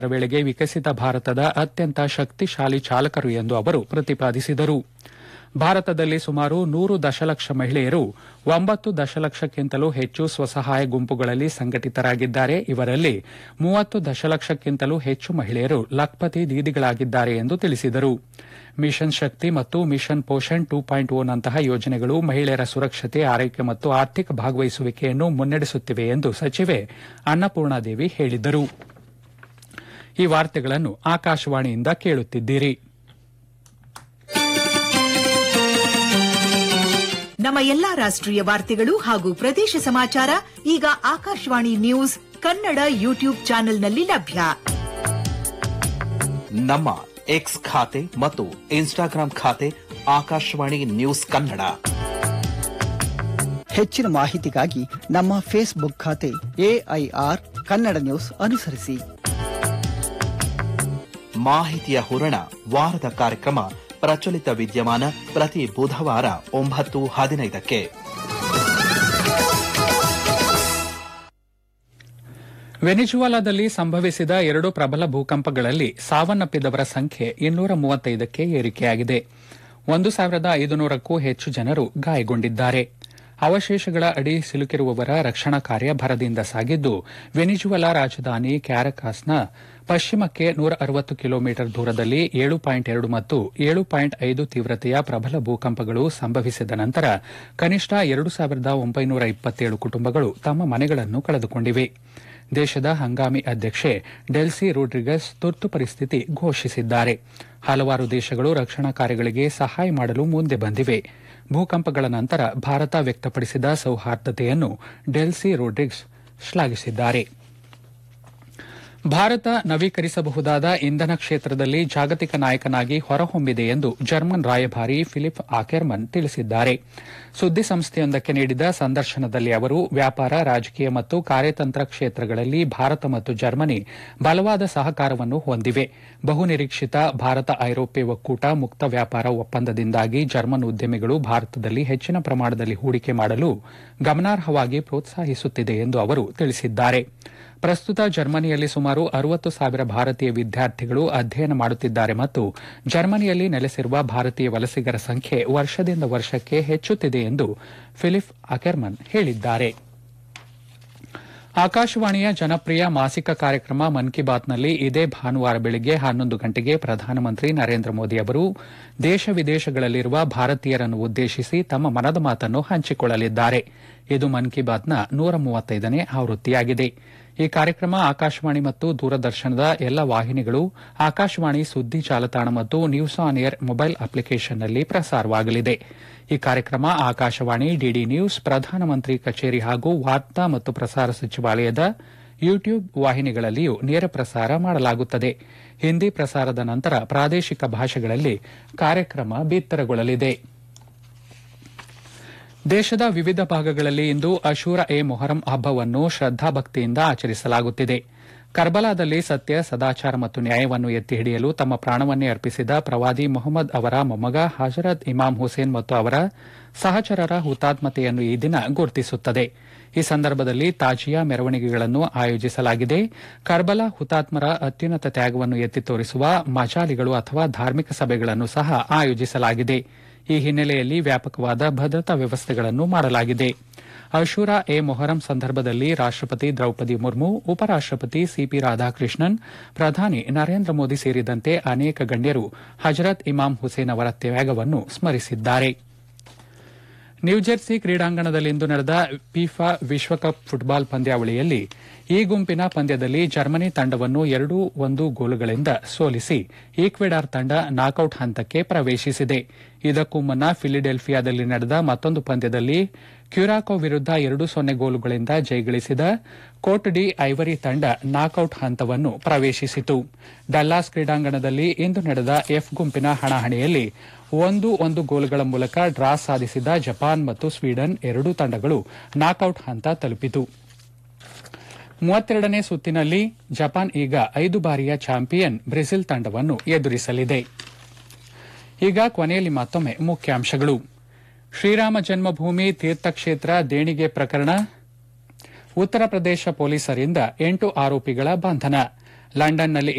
ವೇಳೆಗೆ ವಿಕಸಿತ ಭಾರತದ ಅತ್ಯಂತ ಶಕ್ತಿಶಾಲಿ ಚಾಲಕರು ಎಂದು ಅವರು ಪ್ರತಿಪಾದಿಸಿದರು ಭಾರತದಲ್ಲಿ ಸುಮಾರು ನೂರು ದಶಲಕ್ಷ ಮಹಿಳೆಯರು ಒಂಬತ್ತು ದಶಲಕ್ಷಕ್ಕಿಂತಲೂ ಹೆಚ್ಚು ಸ್ವಸಹಾಯ ಗುಂಪುಗಳಲ್ಲಿ ಸಂಘಟಿತರಾಗಿದ್ದಾರೆ ಇವರಲ್ಲಿ ಮೂವತ್ತು ದಶಲಕ್ಷಕ್ಕಿಂತಲೂ ಹೆಚ್ಚು ಮಹಿಳೆಯರು ಲಖ್ಪತಿ ದೀದಿಗಳಾಗಿದ್ದಾರೆ ಎಂದು ತಿಳಿಸಿದರು ಮಿಷನ್ ಶಕ್ತಿ ಮತ್ತು ಮಿಷನ್ ಪೋಷಣ್ ಟೂ ಪಾಯಿಂಟ್ ಓನಂತಹ ಯೋಜನೆಗಳು ಮಹಿಳೆಯರ ಸುರಕ್ಷತೆ ಆರೈಕೆ ಮತ್ತು ಆರ್ಥಿಕ ಭಾಗವಹಿಸುವಿಕೆಯನ್ನು ಮುನ್ನಡೆಸುತ್ತಿವೆ ಎಂದು ಸಚಿವೆ ಅನ್ನಪೂರ್ಣಾದೇವಿ ಹೇಳಿದರು ಈ ವಾರ್ತೆಗಳನ್ನು ಆಕಾಶವಾಣಿಯಿಂದ ಕೇಳುತ್ತಿದ್ದೀರಿ ನಮ್ಮ ಎಲ್ಲಾ ರಾಷ್ಟ್ರೀಯ ವಾರ್ತೆಗಳು ಹಾಗೂ ಪ್ರದೇಶ ಸಮಾಚಾರ ಈಗ ಆಕಾಶವಾಣಿ ನ್ಯೂಸ್ ಕನ್ನಡ ಯೂಟ್ಯೂಬ್ ಚಾನೆಲ್ನಲ್ಲಿ ಲಭ್ಯ ನಮ್ಮ ಎಕ್ಸ್ ಖಾತೆ ಮತ್ತು ಇನ್ಸ್ಟಾಗ್ರಾಂ ಖಾತೆ ಆಕಾಶವಾಣಿ ನ್ಯೂಸ್ ಕನ್ನಡ ಹೆಚ್ಚಿನ ಮಾಹಿತಿಗಾಗಿ ನಮ್ಮ ಫೇಸ್ಬುಕ್ ಖಾತೆ ಎಐಆರ್ ಕನ್ನಡ ನ್ಯೂಸ್ ಅನುಸರಿಸಿ ಮಾಹಿತಿಯ ಹೂರಣ ವಾರದ ಕಾರ್ಯಕ್ರಮ ಪ್ರಚಲಿತ ವಿದ್ಯಮಾನ ಪ್ರತಿ ಬುಧವಾರ ಒಂಬತ್ತು ಹದಿನೈದಕ್ಕೆ ವೆನಿಜುವಾಲಾದಲ್ಲಿ ಸಂಭವಿಸಿದ ಎರಡು ಪ್ರಬಲ ಭೂಕಂಪಗಳಲ್ಲಿ ಸಾವನ್ನಪ್ಪಿದವರ ಸಂಖ್ಯೆ ಇನ್ನೂರ ಮೂವತ್ತೈದಕ್ಕೆ ಏರಿಕೆಯಾಗಿದೆ ಒಂದು ಸಾವಿರದ ಐದುನೂರಕ್ಕೂ ಹೆಚ್ಚು ಜನರು ಗಾಯಗೊಂಡಿದ್ದಾರೆ ಅವಶೇಷಗಳ ಅಡಿ ಸಿಲುಕಿರುವವರ ರಕ್ಷಣಾ ಕಾರ್ಯ ಭರದಿಂದ ಸಾಗಿದ್ದು ವೆನಿಜುವಲಾ ರಾಜಧಾನಿ ಕ್ಯಾರಕಾಸ್ನ ಪಶ್ಚಿಮಕ್ಕೆ ನೂರ ಅರವತ್ತು ಕಿಲೋಮೀಟರ್ ದೂರದಲ್ಲಿ ಏಳು ಪಾಯಿಂಟ್ ಎರಡು ಮತ್ತು ಏಳು ಪಾಯಿಂಟ್ ಐದು ತೀವ್ರತೆಯ ಪ್ರಬಲ ಭೂಕಂಪಗಳು ಸಂಭವಿಸಿದ ನಂತರ ಕನಿಷ್ಠ ಎರಡು ಸಾವಿರದ ಒಂಬೈನೂರ ಇಪ್ಪತ್ತೇಳು ಕುಟುಂಬಗಳು ತಮ್ಮ ಮನೆಗಳನ್ನು ಕಳೆದುಕೊಂಡಿವೆ ದೇಶದ ಹಂಗಾಮಿ ಅಧ್ಯಕ್ಷೆ ಡೆಲ್ಸಿ ರೋಡ್ರಿಗಸ್ ತುರ್ತು ಪರಿಸ್ಥಿತಿ ಘೋಷಿಸಿದ್ದಾರೆ ಹಲವಾರು ದೇಶಗಳು ರಕ್ಷಣಾ ಕಾರ್ಯಗಳಿಗೆ ಸಹಾಯ ಮಾಡಲು ಮುಂದೆ ಬಂದಿವೆ ಭೂಕಂಪಗಳ ನಂತರ ಭಾರತ ವ್ಯಕ್ತಪಡಿಸಿದ ಸೌಹಾರ್ದತೆಯನ್ನು ಡೆಲ್ಸಿ ರೋಡ್ರಿಗ್ಸ್ ಶ್ಲಾಘಿಸಿದ್ದಾರೆ ಭಾರತ ನವೀಕರಿಸಬಹುದಾದ ಇಂಧನ ಕ್ಷೇತ್ರದಲ್ಲಿ ಜಾಗತಿಕ ನಾಯಕನಾಗಿ ಹೊರಹೊಮ್ಮಿದೆ ಎಂದು ಜರ್ಮನ್ ರಾಯಭಾರಿ ಫಿಲಿಪ್ ಆಕೆರ್ಮನ್ ತಿಳಿಸಿದ್ದಾರೆ ಸುದ್ದಿಸಂಸ್ಥೆಯೊಂದಕ್ಕೆ ನೀಡಿದ ಸಂದರ್ಶನದಲ್ಲಿ ಅವರು ವ್ಯಾಪಾರ ರಾಜಕೀಯ ಮತ್ತು ಕಾರ್ಯತಂತ್ರ ಕ್ಷೇತ್ರಗಳಲ್ಲಿ ಭಾರತ ಮತ್ತು ಜರ್ಮನಿ ಬಲವಾದ ಸಹಕಾರವನ್ನು ಹೊಂದಿವೆ ಬಹುನಿರೀಕ್ಷಿತ ಭಾರತ ಐರೋಪ್ಯ ಒಕ್ಕೂಟ ಮುಕ್ತ ವ್ಯಾಪಾರ ಒಪ್ಪಂದದಿಂದಾಗಿ ಜರ್ಮನ್ ಉದ್ಯಮಿಗಳು ಭಾರತದಲ್ಲಿ ಹೆಚ್ಚಿನ ಪ್ರಮಾಣದಲ್ಲಿ ಹೂಡಿಕೆ ಮಾಡಲು ಗಮನಾರ್ಹವಾಗಿ ಪ್ರೋತ್ಸಾಹಿಸುತ್ತಿದೆ ಎಂದು ಅವರು ತಿಳಿಸಿದ್ದಾರೆ ಪ್ರಸ್ತುತ ಜರ್ಮನಿಯಲ್ಲಿ ಸುಮಾರು ಅರವತ್ತು ಸಾವಿರ ಭಾರತೀಯ ವಿದ್ಯಾರ್ಥಿಗಳು ಅಧ್ಯಯನ ಮಾಡುತ್ತಿದ್ದಾರೆ ಮತ್ತು ಜರ್ಮನಿಯಲ್ಲಿ ನೆಲೆಸಿರುವ ಭಾರತೀಯ ವಲಸಿಗರ ಸಂಖ್ಯೆ ವರ್ಷದಿಂದ ವರ್ಷಕ್ಕೆ ಹೆಚ್ಚುತ್ತಿದೆ ಎಂದು ಫಿಲಿಪ್ ಅಕೆರ್ಮನ್ ಹೇಳಿದ್ದಾರೆ ಆಕಾಶವಾಣಿಯ ಜನಪ್ರಿಯ ಮಾಸಿಕ ಕಾರ್ಯಕ್ರಮ ಮನ್ ಕಿ ಬಾತ್ನಲ್ಲಿ ಇದೇ ಭಾನುವಾರ ಬೆಳಗ್ಗೆ ಹನ್ನೊಂದು ಗಂಟೆಗೆ ಪ್ರಧಾನಮಂತ್ರಿ ನರೇಂದ್ರ ಮೋದಿ ಅವರು ದೇಶ ವಿದೇಶಗಳಲ್ಲಿರುವ ಭಾರತೀಯರನ್ನು ಉದ್ದೇಶಿಸಿ ತಮ್ಮ ಮನದ ಮಾತನ್ನು ಹಂಚಿಕೊಳ್ಳಲಿದ್ದಾರೆ ಇದು ಮನ್ ಕಿ ಬಾತ್ನ ನೂರ ಮೂವತ್ತೈದನೇ ಆವೃತ್ತಿಯಾಗಿದೆ ಈ ಕಾರ್ಯಕ್ರಮ ಆಕಾಶವಾಣಿ ಮತ್ತು ದೂರದರ್ಶನದ ಎಲ್ಲ ವಾಹಿನಿಗಳು ಆಕಾಶವಾಣಿ ಸುದ್ದಿ ಜಾಲತಾಣ ಮತ್ತು ನ್ಯೂಸ್ ಆನ್ ಏರ್ ಮೊಬೈಲ್ ಅಪ್ಲಿಕೇಷನ್ನಲ್ಲಿ ಪ್ರಸಾರವಾಗಲಿದೆ ಈ ಕಾರ್ಯಕ್ರಮ ಆಕಾಶವಾಣಿ ಡಿಡಿ ನ್ಯೂಸ್ ಪ್ರಧಾನಮಂತ್ರಿ ಕಚೇರಿ ಹಾಗೂ ವಾರ್ತಾ ಮತ್ತು ಪ್ರಸಾರ ಸಚಿವಾಲಯದ ಯೂಟ್ಯೂಬ್ ವಾಹಿನಿಗಳಲ್ಲಿಯೂ ನೇರ ಪ್ರಸಾರ ಮಾಡಲಾಗುತ್ತದೆ ಹಿಂದಿ ಪ್ರಸಾರದ ನಂತರ ಪ್ರಾದೇಶಿಕ ಭಾಷೆಗಳಲ್ಲಿ ಕಾರ್ಯಕ್ರಮ ಬಿತ್ತರಗೊಳ್ಳಲಿದೆ ದೇಶದ ವಿವಿಧ ಭಾಗಗಳಲ್ಲಿ ಇಂದು ಅಶೂರ ಎ ಮೊಹರಂ ಹಬ್ಬವನ್ನು ಶ್ರದ್ದಾಭಕ್ತಿಯಿಂದ ಆಚರಿಸಲಾಗುತ್ತಿದೆ ಕರ್ಬಲಾದಲ್ಲಿ ಸತ್ಯ ಸದಾಚಾರ ಮತ್ತು ನ್ಯಾಯವನ್ನು ಎತ್ತಿ ಹಿಡಿಯಲು ತಮ್ಮ ಪ್ರಾಣವನ್ನೇ ಅರ್ಪಿಸಿದ ಪ್ರವಾದಿ ಮೊಹಮ್ಮದ್ ಅವರ ಮೊಮ್ಮಗ ಹಜರತ್ ಇಮಾಮ್ ಹುಸೇನ್ ಮತ್ತು ಅವರ ಸಹಚರರ ಹುತಾತ್ಮತೆಯನ್ನು ಈ ದಿನ ಗುರುತಿಸುತ್ತದೆ ಈ ಸಂದರ್ಭದಲ್ಲಿ ತಾಜಿಯಾ ಮೆರವಣಿಗೆಗಳನ್ನು ಆಯೋಜಿಸಲಾಗಿದೆ ಕರ್ಬಲಾ ಹುತಾತ್ಮರ ಅತ್ಯುನ್ನತ ತ್ಯಾಗವನ್ನು ಎತ್ತಿ ತೋರಿಸುವ ಮಜಾಲಿಗಳು ಅಥವಾ ಧಾರ್ಮಿಕ ಸಭೆಗಳನ್ನು ಸಹ ಆಯೋಜಿಸಲಾಗಿದೆ ಈ ಹಿನ್ನೆಲೆಯಲ್ಲಿ ವ್ಯಾಪಕವಾದ ಭದ್ರತಾ ವ್ಯವಸ್ಥೆಗಳನ್ನು ಮಾಡಲಾಗಿದೆ ಅಶೂರಾ ಎ ಮೊಹರಂ ಸಂದರ್ಭದಲ್ಲಿ ರಾಷ್ಟಪತಿ ದ್ರೌಪದಿ ಮುರ್ಮು ಉಪರಾಷ್ಟಪತಿ ಸಿಪಿ ರಾಧಾಕೃಷ್ಣನ್ ಪ್ರಧಾನಿ ನರೇಂದ್ರ ಮೋದಿ ಸೇರಿದಂತೆ ಅನೇಕ ಗಣ್ಯರು ಹಜರತ್ ಇಮಾಮ್ ಹುಸೇನ್ ಅವರ ತ್ಯಾಗವನ್ನು ಸ್ಮರಿಸಿದ್ದಾರೆ ನ್ಯೂಜೆರ್ಸಿ ಕ್ರೀಡಾಂಗಣದಲ್ಲಿಂದು ನಡೆದ ಫಿಫಾ ವಿಶ್ವಕಪ್ ಫುಟ್ಬಾಲ್ ಪಂದ್ಯಾವಳಿಯಲ್ಲಿ ಈ ಗುಂಪಿನ ಪಂದ್ಯದಲ್ಲಿ ಜರ್ಮನಿ ತಂಡವನ್ನು ಎರಡು ಒಂದು ಗೋಲುಗಳಿಂದ ಸೋಲಿಸಿ ಈಕ್ವೆಡಾರ್ ತಂಡ ನಾಕೌಟ್ ಹಂತಕ್ಕೆ ಪ್ರವೇಶಿಸಿದೆ ಇದಕ್ಕೂ ಮುನ್ನ ಫಿಲಿಡೆಲ್ಫಿಯಾದಲ್ಲಿ ನಡೆದ ಮತ್ತೊಂದು ಪಂದ್ಯದಲ್ಲಿ ಕ್ಯೂರಾಕೋ ವಿರುದ್ಧ ಎರಡು ಸೊನ್ನೆ ಗೋಲುಗಳಿಂದ ಜಯಗಳಿಸಿದ ಕೋಟ್ ಡಿ ಐವರಿ ತಂಡ ನಾಕೌಟ್ ಹಂತವನ್ನು ಪ್ರವೇಶಿಸಿತು ಡಲ್ಲಾಸ್ ಕ್ರೀಡಾಂಗಣದಲ್ಲಿ ಇಂದು ನಡೆದ ಎಫ್ ಗುಂಪಿನ ಹಣಾಹಣಿಯಲ್ಲಿ ಒಂದು ಒಂದು ಗೋಲುಗಳ ಮೂಲಕ ಡ್ರಾ ಸಾಧಿಸಿದ ಜಪಾನ್ ಮತ್ತು ಸ್ವೀಡನ್ ಎರಡೂ ತಂಡಗಳು ನಾಕೌಟ್ ಹಂತ ತಲುಪಿತು ಮೂವತ್ತೆರಡನೇ ಸುತ್ತಿನಲ್ಲಿ ಜಪಾನ್ ಈಗ ಐದು ಬಾರಿಯ ಚಾಂಪಿಯನ್ ಬ್ರೆಜಿಲ್ ತಂಡವನ್ನು ಎದುರಿಸಲಿದೆ ಈಗ ಕೊನೆಯಲ್ಲಿ ಮತ್ತೊಮ್ಮೆ ಮುಖ್ಯಾಂಶಗಳು ಶ್ರೀರಾಮ ಜನ್ಮಭೂಮಿ ತೀರ್ಥಕ್ಷೇತ್ರ ದೇಣಿಗೆ ಪ್ರಕರಣ ಉತ್ತರ ಪ್ರದೇಶ ಪೊಲೀಸರಿಂದ ಎಂಟು ಆರೋಪಿಗಳ ಬಂಧನ ಲಂಡನ್ನಲ್ಲಿ